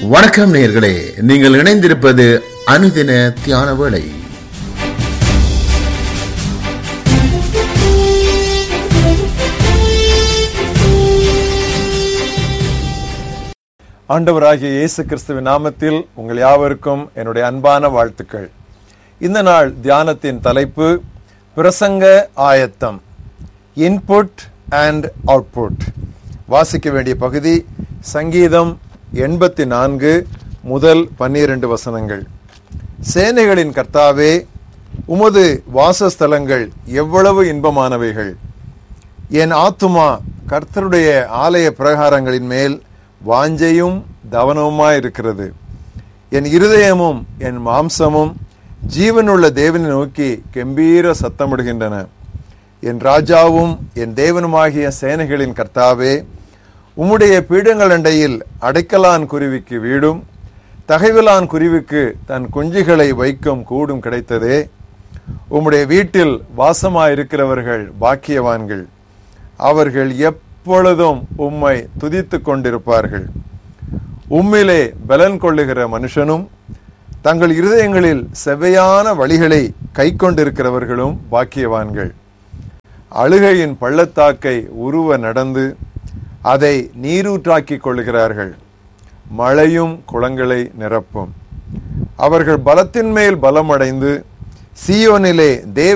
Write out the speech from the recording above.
வணக்கம் நேயர்களே நீங்கள் இணைந்திருப்பது அனுதின தியான வேளை ஆண்டவராகிய இயேசு கிறிஸ்துவின் நாமத்தில் உங்கள் யாவருக்கும் என்னுடைய அன்பான வாழ்த்துக்கள் இந்த நாள் தியானத்தின் தலைப்பு பிரசங்க ஆயத்தம் இன்புட் அண்ட் அவுட்புட் வாசிக்க வேண்டிய பகுதி சங்கீதம் எண்பத்தி நான்கு முதல் பன்னிரண்டு வசனங்கள் சேனைகளின் கர்த்தாவே உமது வாசஸ்தலங்கள் எவ்வளவு இன்பமானவைகள் என் ஆத்துமா கர்த்தருடைய ஆலய பிரகாரங்களின் மேல் வாஞ்சையும் தவனவுமாய் இருக்கிறது என் இருதயமும் என் மாம்சமும் ஜீவனுள்ள தேவனை நோக்கி கெம்பீர சத்தமிடுகின்றன என் ராஜாவும் என் தேவனுமாகிய சேனைகளின் கர்த்தாவே உம்முடைய பீடங்கள் அண்டையில் அடைக்கலான் குருவிக்கு வீடும் தகைவிலான் குருவிக்கு தன் குஞ்சுகளை வைக்கும் கூடும் கிடைத்ததே உம்முடைய வீட்டில் வாசமாயிருக்கிறவர்கள் பாக்கியவான்கள் அவர்கள் எப்பொழுதும் உம்மை துதித்துக் கொண்டிருப்பார்கள் உம்மிலே பலன் கொள்ளுகிற மனுஷனும் தங்கள் இருதயங்களில் செவ்வையான வழிகளை கை கொண்டிருக்கிறவர்களும் பாக்கியவான்கள் அழுகையின் பள்ளத்தாக்கை உருவ நடந்து அதை நீரூற்றாக்கிக் கொள்கிறார்கள் மழையும் குளங்களை நிரப்பும் அவர்கள் பலத்தின் மேல் பலமடைந்து சீயோனிலே தேவ